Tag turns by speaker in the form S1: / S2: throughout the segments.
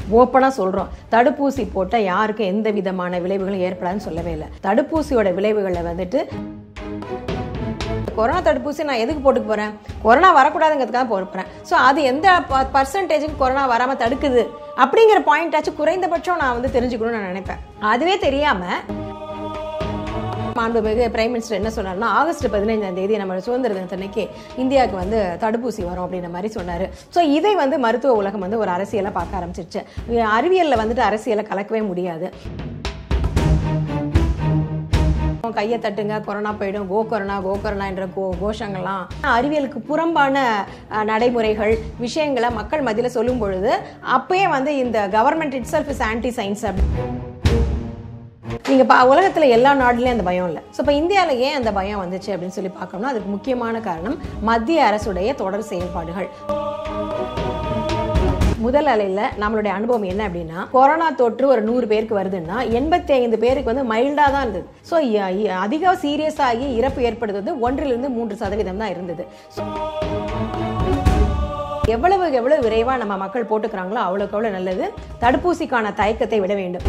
S1: ஓப்பனாக சொல்கிறோம் தடுப்பூசி போட்டால் யாருக்கும் எந்த விதமான விளைவுகளும் ஏற்படாதுன்னு சொல்லவே இல்லை தடுப்பூசியோட விளைவுகளை வந்துட்டு கொரோனா தடுப்பூசி நான் எதுக்கு போட்டுக்க போகிறேன் கொரோனா வரக்கூடாதுங்கிறதுக்காக போட போகிறேன் ஸோ அது எந்த பர்சன்டேஜுக்கு கொரோனா வராமல் தடுக்குது அப்படிங்கிற பாயிண்டாச்சும் குறைந்தபட்சம் நான் வந்து தெரிஞ்சுக்கணும்னு நான் நினைப்பேன் அதுவே தெரியாமல் மாண்புமிகு பிரைம் மினிஸ்டர் என்ன சொன்னார்னா ஆகஸ்ட் பதினைஞ்சாம் தேதி நம்ம சுதந்திர தினத்தன்னைக்கு இந்தியாவுக்கு வந்து தடுப்பூசி வரும் அப்படின்ற மாதிரி சொன்னார் ஸோ இதை வந்து மருத்துவ உலகம் வந்து ஒரு அரசியலை பார்க்க ஆரம்பிச்சிருச்சு அறிவியலில் வந்துட்டு அரசியலை கலக்கவே முடியாது கையை தட்டுங்க கொரோனா போயிடும் கோ கொரோனா கோ கொரோனா என்ற கோ கோஷங்கள்லாம் அறிவியலுக்கு புறம்பான அஹ், நடைமுறைகள் விஷயங்களை மக்கள் மத்தியில் சொல்லும் பொழுது அப்பயே வந்து இந்த government itself is anti science நீங்க பா உலகத்துல எல்லா நாடுலயும் அந்த பயம் இல்லை ஸோ இப்போ இந்தியாவில் ஏன் அந்த பயம் வந்துச்சு அப்படின்னு சொல்லி பார்க்கணும்னா அதுக்கு முக்கியமான காரணம் மத்திய அரசுடைய தொடர் செயல்பாடுகள் முதல் அலையில் நம்மளுடைய அனுபவம் என்ன அப்படின்னா கொரோனா தொற்று ஒரு நூறு பேருக்கு வருதுன்னா எண்பத்தி ஐந்து பேருக்கு வந்து மைல்டாக தான் இருந்தது ஸோ அதிக சீரியஸ் ஆகி இறப்பு ஏற்படுவது வந்து ஒன்றிலிருந்து மூன்று சதவீதம் தான் இருந்தது ஸோ எவ்வளவு எவ்வளவு விரைவாக நம்ம மக்கள் போட்டுக்கிறாங்களோ அவ்வளோக்கு அவ்வளோ நல்லது தடுப்பூசிக்கான தயக்கத்தை விட வேண்டும்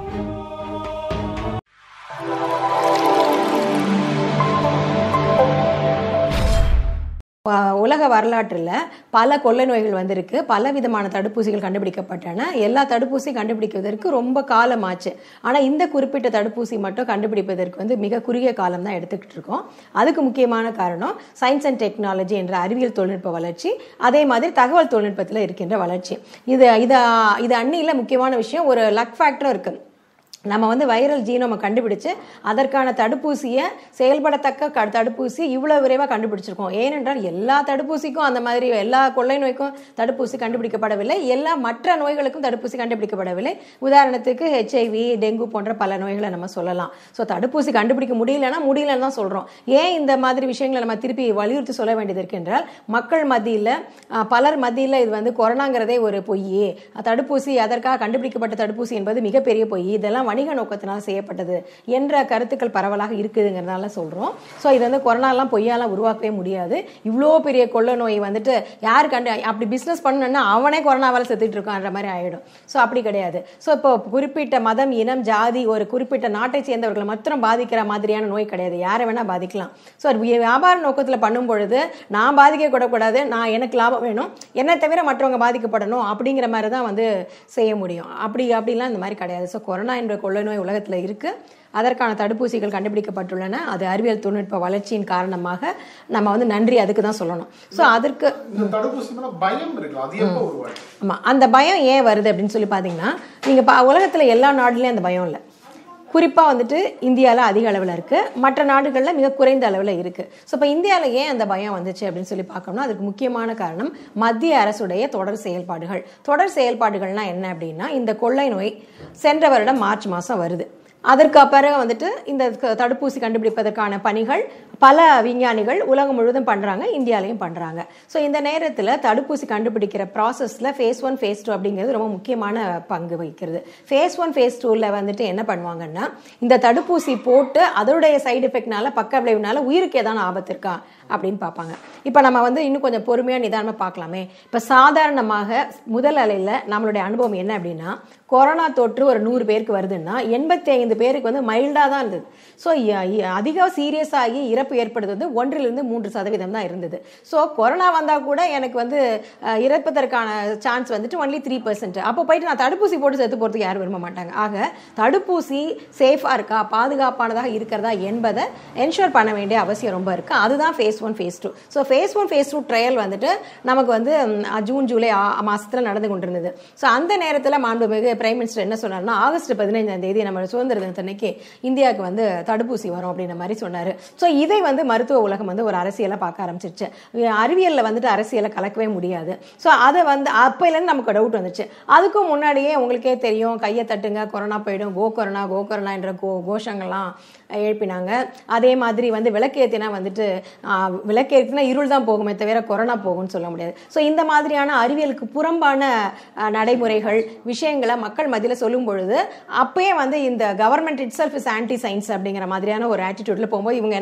S1: ஆஹ் உலக வரலாற்றில் பல கொள்ளை நோய்கள் வந்திருக்கு பல விதமான தடுப்பூசிகள் கண்டுபிடிக்கப்பட்டன எல்லா தடுப்பூசியும் கண்டுபிடிப்பதற்கு ரொம்ப காலமாச்சு ஆனால் இந்த குறிப்பிட்ட தடுப்பூசி மட்டும் கண்டுபிடிப்பதற்கு வந்து மிக குறுகிய காலம் தான் எடுத்துக்கிட்டு இருக்கோம் அதுக்கு முக்கியமான காரணம் சயின்ஸ் அண்ட் டெக்னாலஜி என்ற அறிவியல் தொழில்நுட்ப வளர்ச்சி அதே மாதிரி தகவல் தொழில்நுட்பத்தில் இருக்கின்ற வளர்ச்சி இது இது இது அன்னியில் முக்கியமான விஷயம் ஒரு லக் ஃபேக்டரும் இருக்குது நம்ம வந்து வைரல் ஜீனோமை கண்டுபிடிச்சு அதற்கான தடுப்பூசியை செயல்படத்தக்க க- தடுப்பூசி இவ்வளவு விரைவாக கண்டுபிடிச்சிருக்கோம் ஏனென்றால் எல்லா தடுப்பூசிக்கும் அந்த மாதிரி எல்லா கொள்ளை நோய்க்கும் தடுப்பூசி கண்டுபிடிக்கப்படவில்லை எல்லா மற்ற நோய்களுக்கும் தடுப்பூசி கண்டுபிடிக்கப்படவில்லை உதாரணத்துக்கு ஹெச்ஐவி டெங்கு போன்ற பல நோய்களை நம்ம சொல்லலாம் ஸோ தடுப்பூசி கண்டுபிடிக்க முடியலன்னா முடியலன்னு தான் சொல்கிறோம் ஏன் இந்த மாதிரி விஷயங்களை நம்ம திருப்பி வலியுறுத்தி சொல்ல வேண்டியது இருக்கின்றால் மக்கள் மத்தியில் பலர் மத்தியில் இது வந்து கொரோனாங்கிறதே ஒரு பொய் தடுப்பூசி அதற்காக கண்டுபிடிக்கப்பட்ட தடுப்பூசி என்பது மிகப்பெரிய பொய் இதெல்லாம் வணிக நோக்கத்தினால் செய்யப்பட்டது என்ற கருத்துக்கள் பரவலாக இருக்குதுங்கிறதால சொல்கிறோம் ஸோ இது வந்து கொரோனாலாம் பொய்யாலாம் உருவாக்கவே முடியாது இவ்வளோ பெரிய கொள்ளை நோய் வந்துட்டு யார் கண்டு அப்படி பிஸ்னஸ் பண்ணணும்னா அவனே கொரோனாவால் செத்துட்டு இருக்கான்ற மாதிரி ஆயிடும் ஸோ அப்படி கிடையாது ஸோ இப்போ குறிப்பிட்ட மதம் இனம் ஜாதி ஒரு குறிப்பிட்ட நாட்டை சேர்ந்தவர்களை மாத்திரம் பாதிக்கிற மாதிரியான நோய் கிடையாது யாரை வேணால் பாதிக்கலாம் ஸோ அது வியாபார நோக்கத்தில் பண்ணும் பொழுது நான் பாதிக்கப்படக்கூடாது நான் எனக்கு லாபம் வேணும் என்னை தவிர மற்றவங்க பாதிக்கப்படணும் அப்படிங்கிற மாதிரி தான் வந்து செய்ய முடியும் அப்படி அப்படிலாம் இந்த மாதிரி கிடையாது ஸோ கொரோனா என்ற கொள்ளை நோய் உலகத்தில் இருக்கு அதற்கான தடுப்பூசிகள் கண்டுபிடிக்கப்பட்டுள்ளன அது அறிவியல் தொழில்நுட்ப வளர்ச்சியின் காரணமாக நம்ம வந்து நன்றி அதுக்கு தான் சொல்லணும் ஸோ அதற்கு
S2: இந்த தடுப்பூசி மேல பயம் இருக்குல்ல அது எப்போ உருவாச்சு
S1: ஆமாம் அந்த பயம் ஏன் வருது அப்படின்னு சொல்லி பார்த்தீங்கன்னா நீங்கள் பா உலகத்தில் எல்லா நாடுலேயும் அந்த பயம் இல்லை குறிப்பாக வந்துட்டு இந்தியாவில் அதிக அளவில் இருக்குது மற்ற நாடுகளில் மிக குறைந்த அளவில் இருக்குது ஸோ இப்போ இந்தியாவில் ஏன் அந்த பயம் வந்துச்சு அப்படின்னு சொல்லி பார்க்கணும்னா அதுக்கு முக்கியமான காரணம் மத்திய அரசுடைய தொடர் செயல்பாடுகள் தொடர் செயல்பாடுகள்னா என்ன அப்படின்னா இந்த கொள்ளை நோய் சென்ற வருடம் மார்ச் மாதம் வருது அதற்கு பிறகு வந்துட்டு இந்த க- தடுப்பூசி கண்டுபிடிப்பதற்கான பணிகள் பல விஞ்ஞானிகள் உலகம் முழுவதும் பண்ணுறாங்க இந்தியாலையும் பண்ணுறாங்க ஸோ இந்த நேரத்தில் தடுப்பூசி கண்டுபிடிக்கிற ப்ராசஸில் ஃபேஸ் ஒன் ஃபேஸ் டூ அப்படிங்கிறது ரொம்ப முக்கியமான பங்கு வகிக்கிறது ஃபேஸ் ஒன் ஃபேஸ் டூவில் வந்துட்டு என்ன பண்ணுவாங்கன்னா இந்த தடுப்பூசி போட்டு அதோடைய சைடு எஃபெக்ட்னால பக்க விளைவுனால உயிருக்கு ஏதான ஆபத்து இருக்கா அப்படின்னு பார்ப்பாங்க இப்போ நம்ம வந்து இன்னும் கொஞ்சம் பொறுமையாக நிதானமாக பார்க்கலாமே இப்போ சாதாரணமாக முதல் அலையில் நம்மளுடைய அனுபவம் என்ன அப்படின்னா கொரோனா தொற்று ஒரு நூறு பேருக்கு வருதுன்னா எண்பத்தி ஐந்து பேருக்கு வந்து மைல்டாக தான் இருந்தது ஸோ அதிக சீரியஸ் ஆகி இறப்பு ஏற்படுவது வந்து ஒன்றிலிருந்து மூன்று சதவீதம் தான் இருந்தது ஸோ கொரோனா வந்தால் கூட எனக்கு வந்து அஹ், இறப்பதற்கான சான்ஸ் வந்துட்டு ஒன்லி த்ரீ பர்சன்ட் அப்போ போயிட்டு நான் தடுப்பூசி போட்டு செத்து போகிறதுக்கு யாரும் விரும்ப மாட்டாங்க ஆக தடுப்பூசி சேஃபாக இருக்கா பாதுகாப்பானதாக இருக்கிறதா என்பதை என்ஷூர் பண்ண வேண்டிய அவசியம் ரொம்ப இருக்குது அதுதான் phase one phase two so phase one phase two trial வந்துட்டு நமக்கு வந்து ம், ஜூன் ஜூலை மாதத்தில் நடந்து கொண்டிருந்தது ஸோ அந்த நேரத்தில் மாண்புமிகு பிரைம் மினிஸ்டர் என்ன சொன்னார்னா ஆகஸ்ட் பதினைஞ்சாம் தேதி நம்ம சுதந்திர தினத்தன்னைக்கு இந்தியாவுக்கு வந்து தடுப்பூசி வரும் அப்படின்ற மாதிரி சொன்னார் ஸோ இதை வந்து மருத்துவ உலகம் வந்து ஒரு அரசியலை பார்க்க ஆரம்பிச்சிருச்சு அறிவியலில் வந்துட்டு அரசியலை கலக்கவே முடியாது ஸோ அதை வந்து அப்போலேருந்து நமக்கு டவுட் வந்துச்சு அதுக்கும் முன்னாடியே உங்களுக்கே தெரியும் கையை தட்டுங்க கொரோனா போயிடும் கோ கொரோனா கோ கொரோனா என்ற கோ கோஷங்கள்லாம் எழுப்பினாங்க அதே மாதிரி வந்து விளக்கேற்றினா வந்துட்டு ஆஹ், விளக்கேற்றினா இருள் தான் போகுமே தவிர கொரோனா போகும்னு சொல்ல முடியாது ஸோ இந்த மாதிரியான அறிவியலுக்கு புறம்பான ஆஹ், நடைமுறைகள் விஷயங்களை மக்கள் மத்தியில் சொல்லும் பொழுது அப்பயே வந்து இந்த government itself is anti science அப்படிங்கிற மாதிரியான ஒரு ஆட்டிடியூட்ல போகும்போது இவங்க என்ன சொன்னாலும்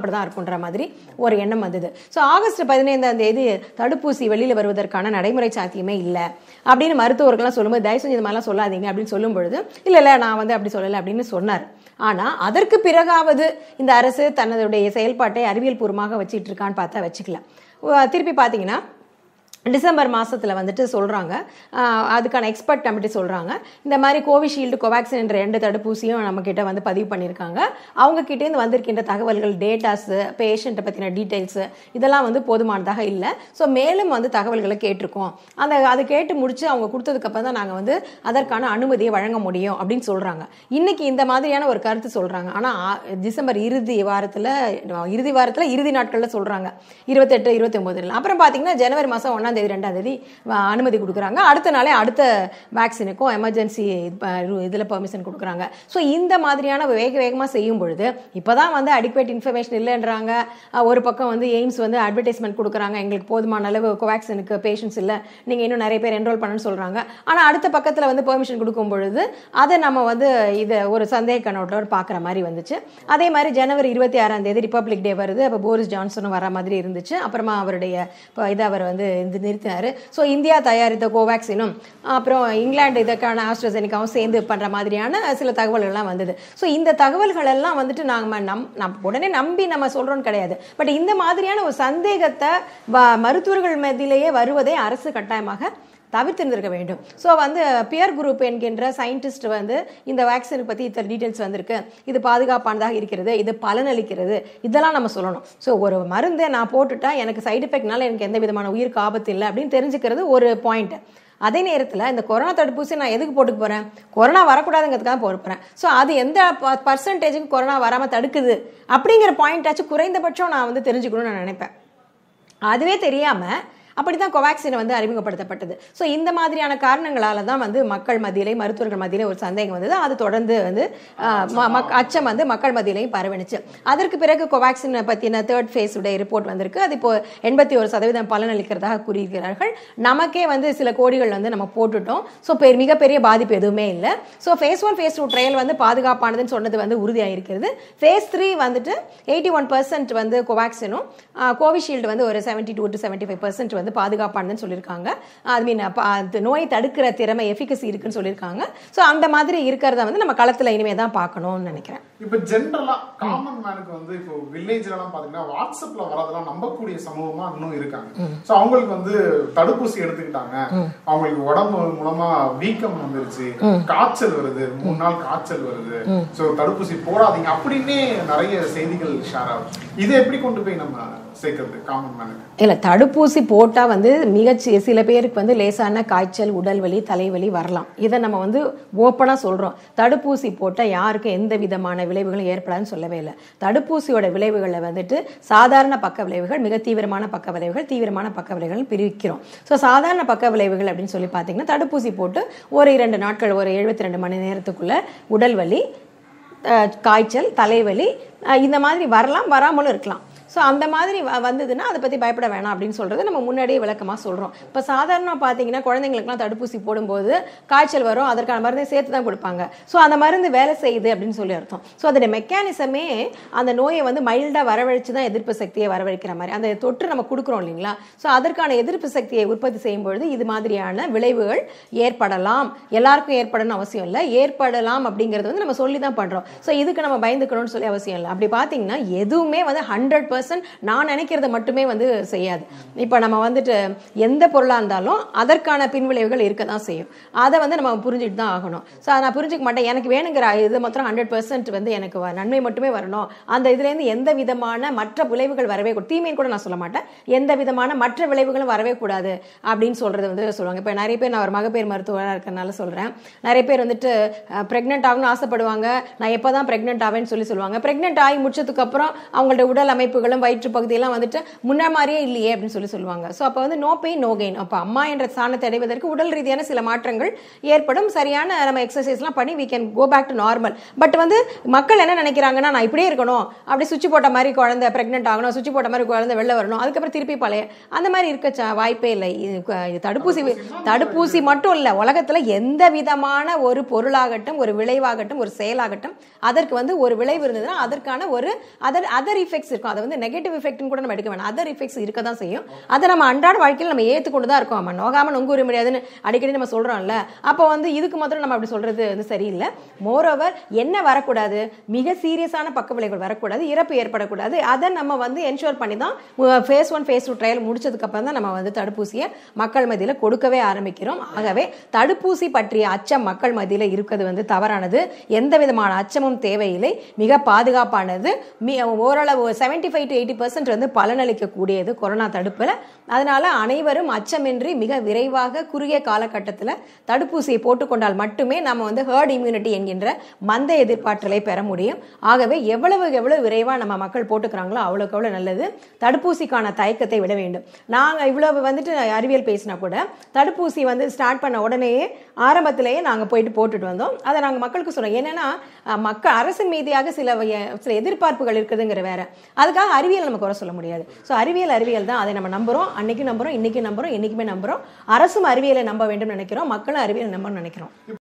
S1: அப்படி தான் இருக்குன்ற மாதிரி ஒரு எண்ணம் வந்தது ஸோ ஆகஸ்ட் பதினைந்தாம் தேதி தடுப்பூசி வெளியில் வருவதற்கான நடைமுறை சாத்தியமே இல்லை அப்படின்னு மருத்துவர்கள்லாம் சொல்லும்போது தயவு செஞ்சு இது மாதிரிலாம் சொல்லாதீங்க அப்படின்னு சொல்லும் பொழுது இல்லை இல்லை நான் வந்து அப்படி சொல்லலை அப்படின்னு சொன்னார் ஆனால் அதற்கு பிறகாவது இந்த அரசு தன்னுடைய செயல்பாட்டை அறிவியல் பூர்வமாக வச்சிட்டு இருக்கான்னு பார்த்தா வச்சுக்கல உ- திருப்பி பார்த்தீங்கன்னா டிசம்பர் மாசத்துல வந்துட்டு சொல்றாங்க ஆஹ் அதுக்கான எக்ஸ்பர்ட் கமிட்டி சொல்றாங்க இந்த மாதிரி கோவிஷீல்டு கோவேக்சின் என்ற ரெண்டு தடுப்பூசியும் நம்ம கிட்ட வந்து பதிவு பண்ணியிருக்காங்க அவங்க கிட்ட இருந்து வந்திருக்கின்ற தகவல்கள் டேட்டாஸ் பேஷண்ட்டை பத்தின டீடைல்ஸ் இதெல்லாம் வந்து போதுமானதாக இல்லை ஸோ மேலும் வந்து தகவல்களை கேட்டிருக்கோம் அந்த அதை கேட்டு முடிச்சு அவங்க கொடுத்ததுக்கு அப்புறம் தான் நாங்கள் வந்து அதற்கான அனுமதியை வழங்க முடியும் அப்படின்னு சொல்றாங்க இன்னைக்கு இந்த மாதிரியான ஒரு கருத்து சொல்றாங்க ஆனா ஆ, டிசம்பர் இறுதி வாரத்துல இறுதி வாரத்துல இறுதி நாட்கள்ல சொல்றாங்க இருபத்தெட்டு இருபத்தி ஒன்பதுல அப்புறம் பாத்தீங்கன்னா ஜனவரி மாசம் ஒன்னாம் தேதி ரெண்டாம் தேதி வ- அனுமதி கொடுக்குறாங்க அடுத்த நாளே அடுத்த வேக்சினுக்கும் எமர்ஜென்சி இதுல பெர்மிஷன் கொடுக்குறாங்க ஸோ இந்த மாதிரியான வேக வேகமா செய்யும் பொழுது இப்பதான் வந்து அடிக்வேட் இன்ஃபர்மேஷன் இல்லைன்றாங்க அஹ், ஒரு பக்கம் வந்து எய்ம்ஸ் வந்து அட்வர்டைஸ்மெண்ட் கொடுக்குறாங்க எங்களுக்கு போதுமான அளவு கோவேக்சினுக்கு பேஷன்ஸ் இல்லை நீங்க இன்னும் நிறைய பேர் என்ரோல் பண்ணணும்னு சொல்றாங்க ஆனா அடுத்த பக்கத்துல வந்து பெர்மிஷன் கொடுக்கும் பொழுது அதை நம்ம வந்து இதை ஒரு சந்தேக கண்ணோட்டோட பார்க்குற மாதிரி வந்துச்சு அதே மாதிரி ஜனவரி இருபத்தி ஆறாம் தேதி ரிப்பப்ளிக் டே வருது அப்போ போரிஸ் ஜான்சனும் வர மாதிரி இருந்துச்சு அப்புறமா அவருடைய இப்போ இதை அவர் வந்து இது நிறுத்தினார் ஸோ இந்தியா தயாரித்த கோவேக்சினும் அப்புறம் இங்கிலாந்து இதற்கான ஆஸ்ட்ரசெனிக்காவும் சேர்ந்து பண்ணுற மாதிரியான சில தகவல்கள்லாம் வந்தது ஸோ இந்த தகவல்கள் எல்லாம் வந்துட்டு நாங்கள் நம் நம் உடனே நம்பி நம்ம சொல்கிறோன்னு கிடையாது பட் இந்த மாதிரியான ஒரு சந்தேகத்தை வ- மருத்துவர்கள் மத்தியிலேயே வருவதை அரசு கட்டாயமாக தவிர்த்திருந்திருக்க வேண்டும் ஸோ வந்து பியர் குரூப் என்கின்ற சயின்டிஸ்ட் வந்து இந்த வேக்சின் பற்றி இத்தனை டீட்டெயில்ஸ் வந்திருக்கு இது பாதுகாப்பானதாக இருக்கிறது இது பலனளிக்கிறது இதெல்லாம் நம்ம சொல்லணும் ஸோ ஒரு மருந்தை நான் போட்டுட்டா எனக்கு சைடு எஃபெக்ட்னால எனக்கு எந்த விதமான உயிருக்கு ஆபத்து இல்லை அப்படின்னு தெரிஞ்சுக்கிறது ஒரு பாயிண்ட் அதே நேரத்தில் இந்த கொரோனா தடுப்பூசி நான் எதுக்கு போட்டுக்க போகிறேன் கொரோனா வரக்கூடாதுங்கிறதுக்காக போட போகிறேன் ஸோ அது எந்த பர்சன்டேஜுக்கு கொரோனா வராமல் தடுக்குது அப்படிங்கிற பாயிண்டாச்சும் குறைந்தபட்சம் நான் வந்து தெரிஞ்சுக்கணும்னு நான் நினைப்பேன் அதுவே தெரியாம அப்படிதான் கோவாக்சின் வந்து அறிமுகப்படுத்தப்பட்டது ஸோ இந்த மாதிரியான காரணங்களால தான் வந்து மக்கள் மத்தியிலே மருத்துவர்கள் மத்தியிலே ஒரு சந்தேகம் வந்தது அது தொடர்ந்து வந்து ஆஹ், ம- மக்- அச்சம் வந்து மக்கள் மத்தியிலையும் பரவணுச்சு அதற்கு பிறகு கோவாக்சின் பற்றின தேர்ட் ஃபேஸ் உடைய ரிப்போர்ட் வந்திருக்கு அது இப்போ எண்பத்தி ஒரு சதவீதம் பலனளிக்கிறதாக கூறியிருக்கிறார்கள் நமக்கே வந்து சில கோடிகள் வந்து நம்ம போட்டுட்டோம் ஸோ பெரிய மிகப்பெரிய பாதிப்பு எதுவுமே இல்லை so phase one phase two trial வந்து பாதுகாப்பானதுன்னு சொன்னது வந்து உறுதியாயிருக்கிறது ஃபேஸ் த்ரீ வந்துட்டு எயிட்டி ஒன் பர்சன்ட் வந்து கோவாக்சினும் கோவிஷீல்டு வந்து ஒரு seventy two to seventy five percent வந்து பாதுகாப்பானதுன்னு சொல்லியிருக்காங்க ஐ மீன் நோய் தடுக்கிற திறமை எஃபிகசி இருக்குன்னு சொல்லியிருக்காங்க ஸோ அந்த மாதிரி இருக்கிறத வந்து நம்ம களத்தில் இனிமே தான் பார்க்கணும்னு நினைக்கிறேன்
S2: இப்ப ஜென்ரலா காமன் மேனுக்கு வந்து இப்போ வில்லேஜ்ல எல்லாம் பாத்தீங்கன்னா வாட்ஸ்அப்ல வரதெல்லாம் நம்பக்கூடிய சமூகமா இன்னும் இருக்காங்க சோ அவங்களுக்கு வந்து தடுப்பூசி எடுத்துக்கிட்டாங்க அவங்களுக்கு உடம்பு மூலமா வீக்கம் வந்துருச்சு காய்ச்சல் வருது மூணு நாள் காய்ச்சல் வருது சோ தடுப்பூசி போடாதீங்க அப்படின்னே நிறைய செய்திகள் ஷேர் ஆகுது இதை எப்படி கொண்டு போய் நம்ம சேர்க்கறது காமன் மேனுக்கு
S1: இல்லை தடுப்பூசி போட்டால் வந்து மிகச் சி- சில பேருக்கு வந்து லேசான காய்ச்சல் உடல் வலி தலைவலி வரலாம் இதை நம்ம வந்து ஓப்பனாக சொல்கிறோம் தடுப்பூசி போட்டால் யாருக்கும் எந்த விதமான விளைவுகளும் ஏற்படாதுன்னு சொல்லவே இல்லை தடுப்பூசியோட விளைவுகளை வந்துட்டு சாதாரண பக்க விளைவுகள் மிக தீவிரமான பக்க விளைவுகள் தீவிரமான பக்க விளைவுகள் பிரிக்கிறோம் ஸோ சாதாரண பக்க விளைவுகள் அப்படின்னு சொல்லி பார்த்தீங்கன்னா தடுப்பூசி போட்டு ஒரு இரண்டு நாட்கள் ஒரு எழுபத்தி ரெண்டு மணி நேரத்துக்குள்ள உடல் வலி அஹ், காய்ச்சல் தலைவலி அஹ், இந்த மாதிரி வரலாம் வராமலும் இருக்கலாம் ஸோ அந்த மாதிரி வ- வந்ததுன்னா அதை பற்றி பயப்பட வேணாம் அப்படின்னு சொல்கிறது நம்ம முன்னாடியே விளக்கமாக சொல்கிறோம் இப்போ சாதாரணமாக பார்த்தீங்கன்னா குழந்தைங்களுக்குலாம் தடுப்பூசி போடும்போது காய்ச்சல் வரும் அதற்கான மருந்தை சேர்த்து தான் கொடுப்பாங்க ஸோ அந்த மருந்து வேலை செய்யுது அப்படின்னு சொல்லி அர்த்தம் ஸோ அதோட மெக்கானிசமே அந்த நோயை வந்து மைல்டாக வரவழைச்சு தான் எதிர்ப்பு சக்தியை வரவழைக்கிற மாதிரி அந்த தொற்று நம்ம கொடுக்குறோம் இல்லைங்களா ஸோ அதற்கான எதிர்ப்பு சக்தியை உற்பத்தி செய்யும் பொழுது இது மாதிரியான விளைவுகள் ஏற்படலாம் எல்லாருக்கும் ஏற்படணும்னு அவசியம் இல்லை ஏற்படலாம் அப்படிங்கிறது வந்து நம்ம சொல்லி தான் பண்ணுறோம் ஸோ இதுக்கு நம்ம பயந்துக்கணும்னு சொல்லி அவசியம் இல்லை அப்படி பார்த்தீங்கன்னா எதுவுமே வந்து ஹண்ட்ரட் பர்சன்ட் நான் நினைக்கிறத மட்டுமே வந்து செய்யாது இப்போ நம்ம வந்துட்டு எந்த பொருளாக இருந்தாலும் அதற்கான பின்விளைவுகள் இருக்க தான் செய்யும் அதை வந்து நம்ம புரிஞ்சுட்டு தான் ஆகணும் ஸோ நான் புரிஞ்சுக்க மாட்டேன் எனக்கு வேணுங்கிற இது மாத்திரம் ஹண்ட்ரட் பர்சன்ட் வந்து எனக்கு வ- நன்மை மட்டுமே வரணும் அந்த இதுலேருந்து எந்த விதமான மற்ற விளைவுகள் வரவே கூடாது தீமைன்னு கூட நான் சொல்ல மாட்டேன் எந்த விதமான மற்ற விளைவுகளும் வரவே கூடாது அப்படின்னு சொல்றது வந்து சொல்லுவாங்க இப்போ நிறைய பேர் நான் ஒரு மகப்பேறு மருத்துவராக இருக்கிறனால சொல்கிறேன் நிறைய பேர் வந்துட்டு ப்ரெக்னென்ட் ஆகணும்னு ஆசைப்படுவாங்க நான் எப்போ தான் ப்ரெக்னென்ட் ஆவேன்னு சொல்லி சொல்லுவாங்க ப்ரெக்னென்ட் ஆகி முடிச்சதுக்கு அப்புறம் அவங்களோட உடல் அமைப்புகளோ பகுதிகளும் வயிற்று பகுதியெல்லாம் வந்துட்டு முன்ன மாதிரியே இல்லையே அப்படின்னு சொல்லி சொல்லுவாங்க ஸோ அப்போ வந்து நோ பெயின் நோ கெயின் அப்போ அம்மா என்ற ஸ்தானத்தை அடைவதற்கு உடல் ரீதியான சில மாற்றங்கள் ஏற்படும் சரியான நம்ம எக்ஸசைஸ்லாம் பண்ணி we can go back to normal but வந்து மக்கள் என்ன நினைக்கிறாங்கன்னா நான் இப்படியே இருக்கணும் அப்படி சுவிட்ச் போட்ட மாதிரி குழந்தை பிரெக்னென்ட் ஆகணும் சுவிட்ச் போட்ட மாதிரி குழந்தை வெளில வரணும் அதுக்கப்புறம் திருப்பி பழைய அந்த மாதிரி இருக்க ச- வாய்ப்பே இல்லை இது கு- இது தடுப்பூசி தடுப்பூசி மட்டும் இல்லை உலகத்தில் எந்த விதமான ஒரு பொருளாகட்டும் ஒரு விளைவாகட்டும் ஒரு செயலாகட்டும் அதற்கு வந்து ஒரு விளைவு இருந்ததுன்னா அதற்கான ஒரு அதர் அதர் இஃபெக்ட்ஸ் இருக்கும் அதை வந்து நெகட்டிவ் எஃபெக்ட்னு கூட நம்ம எடுக்க வேணாம் அதர் இஃபெக்ட்ஸ் இருக்க தான் செய்யும் அதை நம்ம அன்றாட வாழ்க்கையில் நம்ம ஏற்றுக்கொண்டு தான் இருக்கோம் நம்ம நோகாமல் நொங்குற முடியாதுன்னு அடிக்கடி நம்ம சொல்கிறோம்ல அப்போ வந்து இதுக்கு மாத்திரம் நம்ம அப்படி சொல்கிறது வந்து சரியில்லை மோரோவர் என்ன வரக்கூடாது மிக சீரியஸான பக்க விளைவுகள் வரக்கூடாது இறப்பு ஏற்படக்கூடாது அதை நம்ம வந்து என்ஷூர் பண்ணி தான் phase one phase two trial முடிச்சதுக்கு அப்புறம் தான் நம்ம வந்து தடுப்பூசியை மக்கள் மத்தியில் கொடுக்கவே ஆரம்பிக்கிறோம் ஆகவே தடுப்பூசி பற்றிய அச்சம் மக்கள் மத்தியில் இருக்கிறது வந்து தவறானது எந்த விதமான அச்சமும் தேவையில்லை மிக பாதுகாப்பானது மி ஓரளவு seventy five to eighty percent வந்து பலனளிக்கக்கூடியது கொரோனா தடுப்பில் அதனால அனைவரும் அச்சமின்றி மிக விரைவாக குறுகிய காலகட்டத்தில் தடுப்பூசியை போட்டுக்கொண்டால் மட்டுமே நம்ம வந்து ஹேர்ட் இம்யூனிட்டி என்கின்ற மந்த எதிர்ப்பாற்றலை பெற முடியும் ஆகவே எவ்வளவு எவ்வளவு விரைவாக நம்ம மக்கள் போட்டுக்கிறாங்களோ அவ்வளோக்கு அவ்வளோ நல்லது தடுப்பூசிக்கான தயக்கத்தை விட வேண்டும் நாங்கள் இவ்வளவு வந்துட்டு அறிவியல் பேசினா கூட தடுப்பூசி வந்து ஸ்டார்ட் பண்ண உடனேயே ஆரம்பத்திலேயே நாங்கள் போயிட்டு போட்டுட்டு வந்தோம் அதை நாங்கள் மக்களுக்கு சொன்னோம் என்னன்னா அஹ், மக்கள் அரசின் மீதியாக சில வய- சில எதிர்பார்ப்புகள் இருக்குதுங்கிற வேற அதுக்காக அறிவியல் நம்ம குறை சொல்ல முடியாது ஸோ அறிவியல் அறிவியல் தான் அதை நம்ம நம்புறோம் அன்னைக்கு நம்புறோம் இன்னைக்கு நம்புறோம் என்னைக்குமே நம்புறோம் அரசும் அறிவியலை நம்ப வேண்டும் நினைக்கிறோம் மக்களும் அறிவியலை நம்ப நினைக்கிறோம்